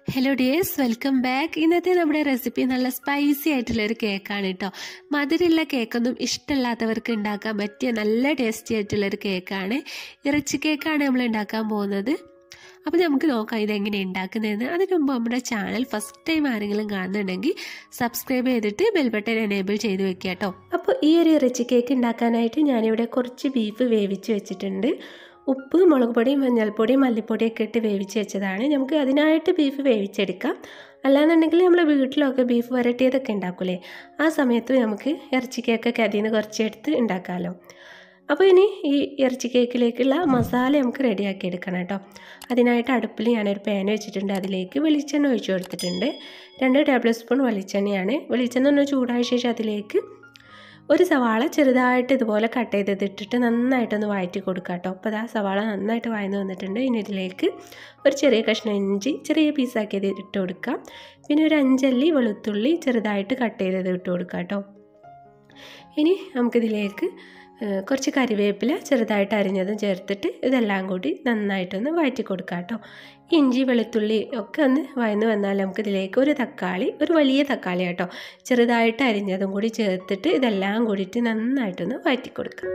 hello dears welcome back ഇന്നത്തെ നമ്മുടെ recipe നല്ല സ്പൈസി ആയിട്ടുള്ള ഒരു കേക്കാണ് കേട്ടോ മധുരമുള്ള കേക്കൊന്നും ഇഷ്ടമില്ലാത്തവർക്ക് ഉണ്ടാക്കാൻ പറ്റിയ നല്ല ടേസ്റ്റി ആയിട്ടുള്ള ഒരു കേക്കാണ് ഇറച്ചി കേക്കാണ് നമ്മൾ ഉണ്ടാക്കാൻ പോകുന്നത് അപ്പോൾ നമുക്ക് നോക്കാം ഇതെങ്ങനെ ഉണ്ടാക്കുന്നതെന്ന് അതിന് മുമ്പ് നമ്മുടെ ചാനൽ ഫസ്റ്റ് ടൈം ആരെങ്കിലും കാണുന്നുണ്ടെങ്കിൽ സബ്സ്ക്രൈബ് ചെയ്തിട്ട് ബെൽ ബട്ടൺ എനേബിൾ ചെയ്ത് വെക്കുക കേട്ടോ അപ്പോൾ ഈ ഒരു ഇറച്ചി കേക്ക് ഉണ്ടാക്കാനായിട്ട് ഞാനിവിടെ കുറച്ച് ബീഫ് വേവിച്ച് വെച്ചിട്ടുണ്ട് ഉപ്പ് മുളക് പൊടി മഞ്ഞൾപ്പൊടി മല്ലിപ്പൊടിയൊക്കെ ഇട്ട് വേവിച്ച് വെച്ചതാണ് നമുക്ക് അതിനായിട്ട് ബീഫ് വേവിച്ചെടുക്കാം അല്ലാന്നുണ്ടെങ്കിൽ നമ്മൾ വീട്ടിലൊക്കെ ബീഫ് വരട്ടിയതൊക്കെ ഉണ്ടാക്കൂലേ ആ സമയത്ത് നമുക്ക് ഇറച്ചി കേക്കൊക്കെ അതിൽ നിന്ന് കുറച്ചെടുത്ത് ഉണ്ടാക്കാമല്ലോ അപ്പോൾ ഇനി ഈ ഇറച്ചി കേക്കിലേക്കുള്ള മസാല നമുക്ക് റെഡിയാക്കി എടുക്കണം കേട്ടോ അതിനായിട്ട് അടുപ്പിൽ ഞാനൊരു പാൻ വെച്ചിട്ടുണ്ട് അതിലേക്ക് വെളിച്ചെണ്ണ ഒഴിച്ചു കൊടുത്തിട്ടുണ്ട് രണ്ട് ടേബിൾ സ്പൂൺ വെളിച്ചെണ്ണയാണ് വെളിച്ചെണ്ണ ഒന്ന് ചൂടായ ശേഷം അതിലേക്ക് ഒരു സവാള ചെറുതായിട്ട് ഇതുപോലെ കട്ട് ചെയ്തത് ഇട്ടിട്ട് നന്നായിട്ടൊന്ന് വഴറ്റി കൊടുക്കുക കേട്ടോ അപ്പോൾ ആ സവാള നന്നായിട്ട് വഴന്ന് വന്നിട്ടുണ്ട് ഇനി ഇതിലേക്ക് ഒരു ചെറിയ കഷ്ണം ഇഞ്ചി ചെറിയ പീസാക്കിയത് ഇട്ട് കൊടുക്കാം പിന്നെ ഒരു അഞ്ചല്ലി വെളുത്തുള്ളി ചെറുതായിട്ട് കട്ട് ചെയ്തത് ഇട്ട് കൊടുക്കാം കേട്ടോ ഇനി നമുക്കിതിലേക്ക് കുറച്ച് കറിവേപ്പില ചെറുതായിട്ട് അരിഞ്ഞതും ചേർത്തിട്ട് ഇതെല്ലാം കൂടി നന്നായിട്ടൊന്ന് വഴറ്റി കൊടുക്കാം കേട്ടോ ഇഞ്ചി വെളുത്തുള്ളി ഒക്കെ ഒന്ന് വയന്ന് വന്നാൽ നമുക്ക് ഇതിലേക്ക് ഒരു തക്കാളി ഒരു വലിയ തക്കാളി കേട്ടോ ചെറുതായിട്ട് അരിഞ്ഞതും കൂടി ചേർത്തിട്ട് ഇതെല്ലാം കൂടിയിട്ട് നന്നായിട്ടൊന്ന് വഴറ്റി കൊടുക്കാം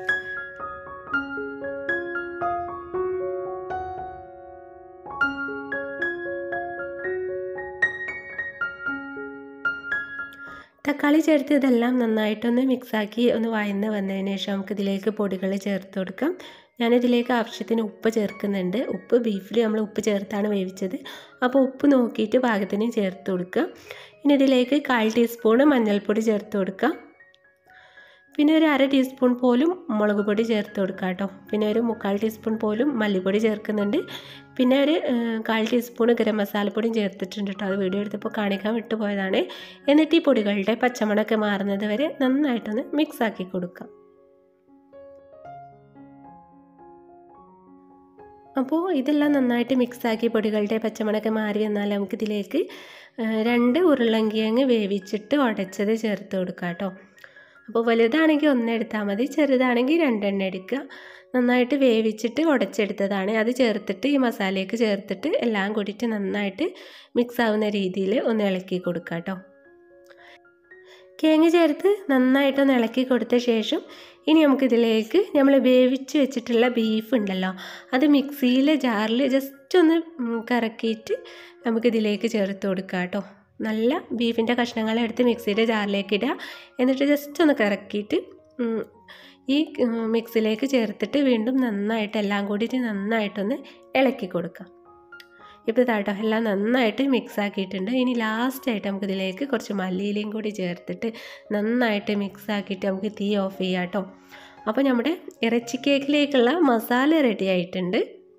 തക്കാളി ചേർത്ത് ഇതെല്ലാം നന്നായിട്ടൊന്ന് മിക്സാക്കി ഒന്ന് വയന്ന് വന്നതിന് ശേഷം നമുക്ക് ഇതിലേക്ക് പൊടികൾ ചേർത്ത് കൊടുക്കാം ഞാനിതിലേക്ക് ആവശ്യത്തിന് ഉപ്പ് ചേർക്കുന്നുണ്ട് ഉപ്പ് ബീഫിൽ നമ്മൾ ഉപ്പ് ചേർത്താണ് വേവിച്ചത് അപ്പോൾ ഉപ്പ് നോക്കിയിട്ട് പാകത്തിന് ചേർത്ത് കൊടുക്കുക ഇനി ഇതിലേക്ക് കാൽ ടീസ്പൂണ് മഞ്ഞൾപ്പൊടി ചേർത്ത് കൊടുക്കാം പിന്നെ ഒരു അര ടീസ്പൂൺ പോലും മുളക് പൊടി ചേർത്ത് കൊടുക്കുക കേട്ടോ പിന്നെ ഒരു മുക്കാൽ ടീസ്പൂൺ പോലും മല്ലിപ്പൊടി ചേർക്കുന്നുണ്ട് പിന്നെ ഒരു കാൽ ടീസ്പൂൺ ഗരം മസാലപ്പൊടിയും ചേർത്തിട്ടുണ്ട് കേട്ടോ അത് വീഡിയോ എടുത്തപ്പോൾ കാണിക്കാൻ വിട്ടുപോയതാണ് എന്നിട്ട് ഈ പൊടികളുടെ പച്ചമണമൊക്കെ മാറുന്നത് വരെ നന്നായിട്ടൊന്ന് മിക്സ് ആക്കി കൊടുക്കാം അപ്പോൾ ഇതെല്ലാം നന്നായിട്ട് മിക്സാക്കി പൊടികളുടെ പച്ചമണമൊക്കെ മാറി വന്നാൽ നമുക്കിതിലേക്ക് രണ്ട് ഉരുളങ്കിഴങ്ങ് വേവിച്ചിട്ട് ഉടച്ചത് ചേർത്ത് കൊടുക്കാം കേട്ടോ അപ്പോൾ വലുതാണെങ്കിൽ ഒന്നെടുത്താൽ മതി ചെറുതാണെങ്കിൽ രണ്ടെണ്ണം എടുക്കുക നന്നായിട്ട് വേവിച്ചിട്ട് ഉടച്ചെടുത്തതാണ് അത് ചേർത്തിട്ട് ഈ മസാലയ്ക്ക് ചേർത്തിട്ട് എല്ലാം കൂടിയിട്ട് നന്നായിട്ട് മിക്സ് ആവുന്ന രീതിയിൽ ഒന്ന് ഇളക്കി കൊടുക്കുക കേട്ടോ കേങ്ങ് ചേർത്ത് നന്നായിട്ടൊന്ന് ഇളക്കി കൊടുത്ത ശേഷം ഇനി നമുക്കിതിലേക്ക് നമ്മൾ വേവിച്ച് വെച്ചിട്ടുള്ള ബീഫ് ഉണ്ടല്ലോ അത് മിക്സിയിൽ ജാറിൽ ജസ്റ്റ് ഒന്ന് കറക്കിയിട്ട് നമുക്കിതിലേക്ക് ചേർത്ത് കൊടുക്കാം കേട്ടോ നല്ല ബീഫിൻ്റെ കഷ്ണങ്ങൾ എടുത്ത് മിക്സിയുടെ ജാറിലേക്ക് ഇടുക എന്നിട്ട് ജസ്റ്റ് ഒന്ന് കറക്കിയിട്ട് ഈ മിക്സിലേക്ക് ചേർത്തിട്ട് വീണ്ടും നന്നായിട്ട് എല്ലാം കൂടിയിട്ട് നന്നായിട്ടൊന്ന് ഇളക്കി കൊടുക്കാം ഇപ്പോൾ ഇതാട്ടോ എല്ലാം നന്നായിട്ട് മിക്സ് ആക്കിയിട്ടുണ്ട് ഇനി ലാസ്റ്റായിട്ട് നമുക്കിതിലേക്ക് കുറച്ച് മല്ലിയിലയും കൂടി ചേർത്തിട്ട് നന്നായിട്ട് മിക്സ് ആക്കിയിട്ട് നമുക്ക് തീ ഓഫ് ചെയ്യാം കേട്ടോ അപ്പോൾ നമ്മുടെ ഇറച്ചി കേക്കിലേക്കുള്ള മസാല റെഡി ആയിട്ടുണ്ട്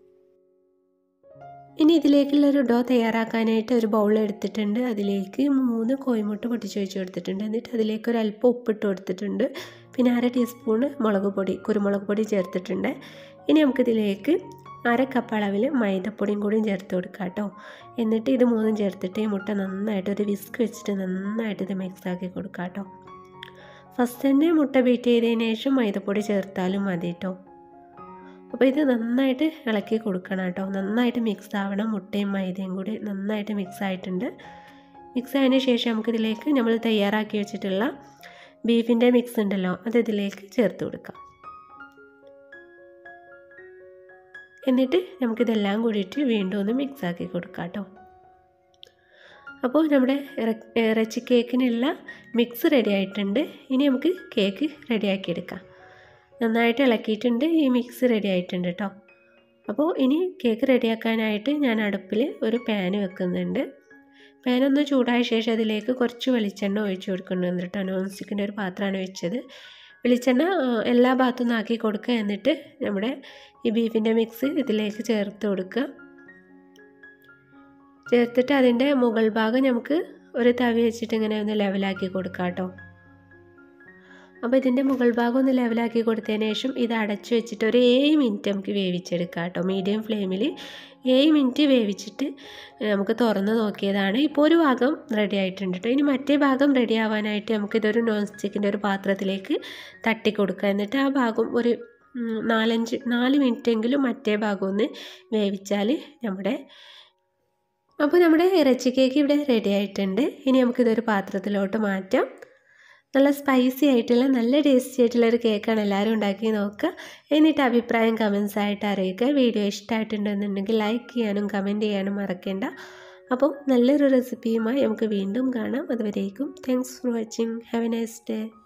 ഇനി ഇതിലേക്കുള്ള ഒരു ഡോ തയ്യാറാക്കാനായിട്ട് ഒരു ബൗൾ എടുത്തിട്ടുണ്ട് അതിലേക്ക് മൂന്ന് കോഴിമുട്ട പൊട്ടിച്ച് വെച്ച് കൊടുത്തിട്ടുണ്ട് എന്നിട്ട് അതിലേക്ക് ഒരു അല്പം ഉപ്പിട്ട് കൊടുത്തിട്ടുണ്ട് പിന്നെ അര ടീസ്പൂണ് മുളക് പൊടി കുരുമുളക് പൊടി ചേർത്തിട്ടുണ്ട് ഇനി നമുക്കിതിലേക്ക് അര കപ്പ് അളവിൽ മൈദപ്പൊടിയും കൂടിയും ചേർത്ത് കൊടുക്കുക കേട്ടോ എന്നിട്ട് ഇത് മൂന്നും ചേർത്തിട്ട് ഈ മുട്ട നന്നായിട്ട് ഒരു വിസ്ക് വെച്ചിട്ട് നന്നായിട്ട് ഇത് മിക്സ് ആക്കി കൊടുക്കുക കേട്ടോ ഫസ്റ്റ് തന്നെ മുട്ട ബീറ്റ് ചെയ്തതിന് ശേഷം മൈദപ്പൊടി ചേർത്താലും മതി കേട്ടോ അപ്പോൾ ഇത് നന്നായിട്ട് ഇളക്കി കൊടുക്കണം കേട്ടോ നന്നായിട്ട് മിക്സ് ആവണം മുട്ടയും മൈദയും കൂടി നന്നായിട്ട് മിക്സ് ആയിട്ടുണ്ട് മിക്സ് ആയതിന് ശേഷം നമുക്കിതിലേക്ക് നമ്മൾ തയ്യാറാക്കി വെച്ചിട്ടുള്ള ബീഫിൻ്റെ മിക്സ് ഉണ്ടല്ലോ അത് ഇതിലേക്ക് ചേർത്ത് കൊടുക്കാം എന്നിട്ട് നമുക്കിതെല്ലാം കൂടിയിട്ട് വീണ്ടും ഒന്ന് മിക്സ് ആക്കി കൊടുക്കാം കേട്ടോ അപ്പോൾ നമ്മുടെ ഇറച്ചി കേക്കിനുള്ള മിക്സ് റെഡി ആയിട്ടുണ്ട് ഇനി നമുക്ക് കേക്ക് റെഡിയാക്കി എടുക്കാം നന്നായിട്ട് ഇളക്കിയിട്ടുണ്ട് ഈ മിക്സ് റെഡി ആയിട്ടുണ്ട് കേട്ടോ അപ്പോൾ ഇനി കേക്ക് റെഡിയാക്കാനായിട്ട് ഞാൻ അടുപ്പിൽ ഒരു പാന് വെക്കുന്നുണ്ട് പാൻ ഒന്ന് ചൂടായ ശേഷം അതിലേക്ക് കുറച്ച് വെളിച്ചെണ്ണ ഒഴിച്ച് കൊടുക്കുന്നുണ്ട് കേട്ടോ നോൺ സ്റ്റിക്കിൻ്റെ ഒരു പാത്രമാണ് വെച്ചത് വെളിച്ചെണ്ണ എല്ലാ ഭാഗത്തും ആക്കി കൊടുക്കുക എന്നിട്ട് നമ്മുടെ ഈ ബീഫിൻ്റെ മിക്സ് ഇതിലേക്ക് ചേർത്ത് കൊടുക്കുക ചേർത്തിട്ട് അതിൻ്റെ മുകൾ ഭാഗം നമുക്ക് ഒരു തവി വെച്ചിട്ട് ഇങ്ങനെ ഒന്ന് ലെവലാക്കി കൊടുക്കാം കേട്ടോ അപ്പോൾ ഇതിൻ്റെ മുകൾ ഭാഗം ഒന്ന് ലെവലാക്കി കൊടുത്തതിന് ശേഷം ഇത് അടച്ചു വെച്ചിട്ട് ഒരു ഏഴ് മിനിറ്റ് നമുക്ക് വേവിച്ചെടുക്കാം കേട്ടോ മീഡിയം ഫ്ലെയിമിൽ ഏഴ് മിനിറ്റ് വേവിച്ചിട്ട് നമുക്ക് തുറന്ന് നോക്കിയതാണ് ഇപ്പോൾ ഒരു ഭാഗം റെഡി ആയിട്ടുണ്ട് കേട്ടോ ഇനി മറ്റേ ഭാഗം റെഡി ആവാനായിട്ട് നമുക്കിതൊരു നോൺ സ്റ്റിക്കിൻ്റെ ഒരു പാത്രത്തിലേക്ക് തട്ടി കൊടുക്കുക എന്നിട്ട് ആ ഭാഗം ഒരു നാലഞ്ച് നാല് മിനിറ്റെങ്കിലും മറ്റേ ഭാഗം ഒന്ന് വേവിച്ചാൽ നമ്മുടെ അപ്പോൾ നമ്മുടെ ഇറച്ചി കേക്ക് ഇവിടെ റെഡി ആയിട്ടുണ്ട് ഇനി നമുക്കിതൊരു പാത്രത്തിലോട്ട് മാറ്റാം നല്ല സ്പൈസി ആയിട്ടുള്ള നല്ല ടേസ്റ്റി ആയിട്ടുള്ള ഒരു കേക്കാണ് എല്ലാവരും ഉണ്ടാക്കി നോക്കുക എന്നിട്ട് അഭിപ്രായം കമൻസ് ആയിട്ട് അറിയിക്കുക വീഡിയോ ഇഷ്ടമായിട്ടുണ്ടെന്നുണ്ടെങ്കിൽ ലൈക്ക് ചെയ്യാനും കമൻറ്റ് ചെയ്യാനും മറക്കേണ്ട അപ്പോൾ നല്ലൊരു റെസിപ്പിയുമായി നമുക്ക് വീണ്ടും കാണാം അതുവരേക്കും thanks for watching have a nice day